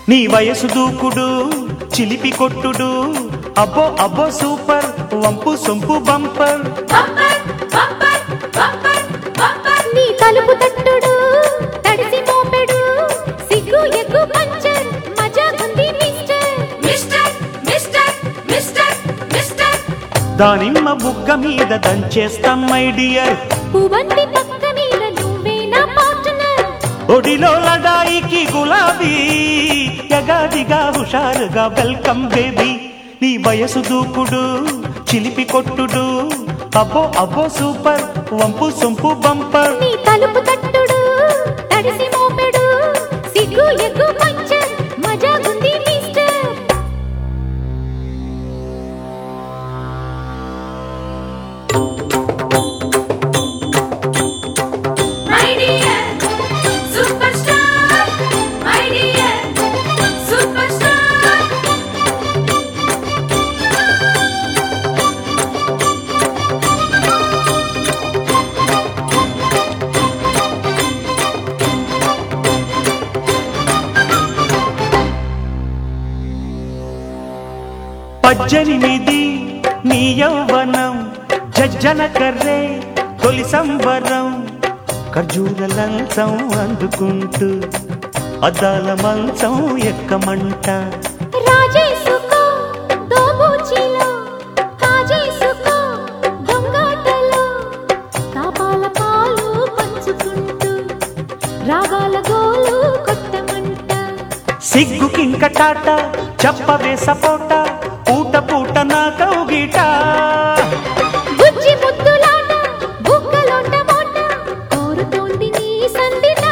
నీ వయసు దూకుడు చిలిపి కొట్టుడు అబ్బో అబ్బో సూపర్ వంపు సొంపు bumper bumper bumper bumper bumper నీ తలుపు తట్టుడు తడిసి మోపెడు సిగ్గు ఎగ్గు పంచర్ మజాకుంది mister mister mister mister mister దానిమ్మ బుగ్గ మీద దంచేస్తాం మై డియర్ పువ్వంటి పక్క మీద నువ్వే నా పార్ట్నర్ ఒడిలో లడాయికి గులాబీ ఎగాదిగా హుషారుగా వెల్కమ్ బేబీ నీ వయసు దూకుడు చిలిపి కొట్టుడు అబ్బో అబ్బో సూపర్ వంపు సొంపు బంపర్ నీ తలుపు తట్టుడు తడిసి మోపెడు సిగ్గు ఎగ్గు పంచర్ మజాకుంది mister my dear super star my dear super star పద్దెనిమిది నీ యౌవనం జజ్జన కర్రే తొలి సంబరం ఖర్జూర లంచం అందుకుంటూ అద్దాల మంచం ఎక్కమంట రాజేసుకో దోబూచిలో కాజేసుకో దొంగాటలో కాపాల పాలు పంచుకుంటూ రాగాల గోలు కొట్టమంట సిగ్గుకింక టాట చెప్పవే సపోట పూట పూట నా కౌగిట బుజ్జి ముద్దులాట బుగ్గలోట మోట కోరుతోంది నీ సందిట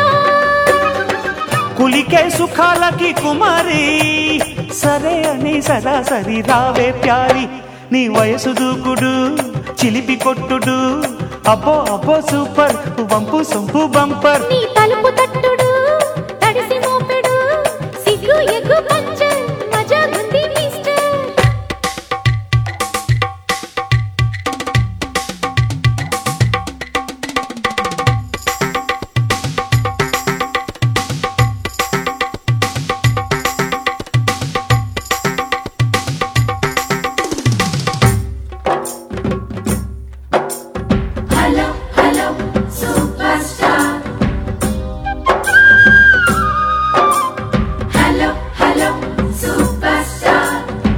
కులికే సుఖాలకి కుమారి సరే అని సరాసరి రావే ప్యారి నీ వయసు దూకుడు చిలిపి కొట్టుడు అబ్బో అబ్బో సూపర్ వంపు సొంపు బంపర్ నీ తలుపు తట్టుడు తడిసి మోపెడు సిగ్గు ఎగ్గు పంచర్ మజాగుంది mister hello hello super star hello hello super star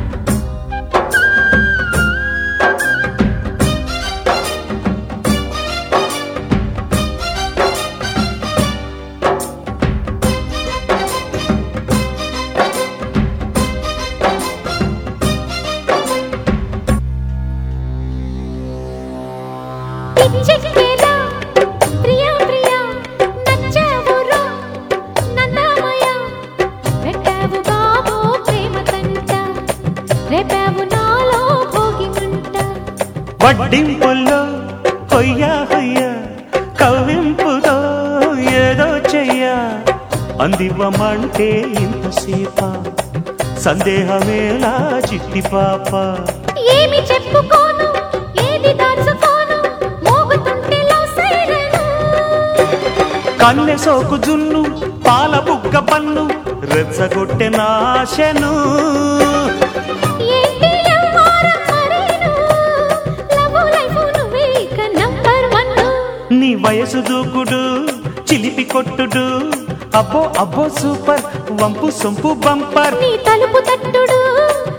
పిచ్చెక్కేలా ప్రియా ప్రియా నచ్చావురా నందామయ పెట్టావు బాబో ప్రేమ తంట రేపావు నాలో భోగి మంట వడ్డింపుల్లో హొయ్యా హొయ్యా కవ్వింపుతో ఏదో చెయ్యా అందివ్వమంటే ఇంతసేప సందేహమేలా చిట్టి పాప ఏమి చెప్పుకోను ఏది దాచుకోను మోగుతుంటే లో సైరను కన్నె సోకు జున్ను పాల బుగ్గ పన్ను రెచ్చగొట్టె నాశను ఏంటి ఎవ్వారం మరేను లవ్ లైఫ్ నువ్వే ఇక నంబర్ వన్ నీ వయసు దూకుడు చిలిపి కొట్టుడు అబ్బో అబ్బో సూపర్ వంపు సొంపు బంపర్ నీ తలుపు తట్టుడు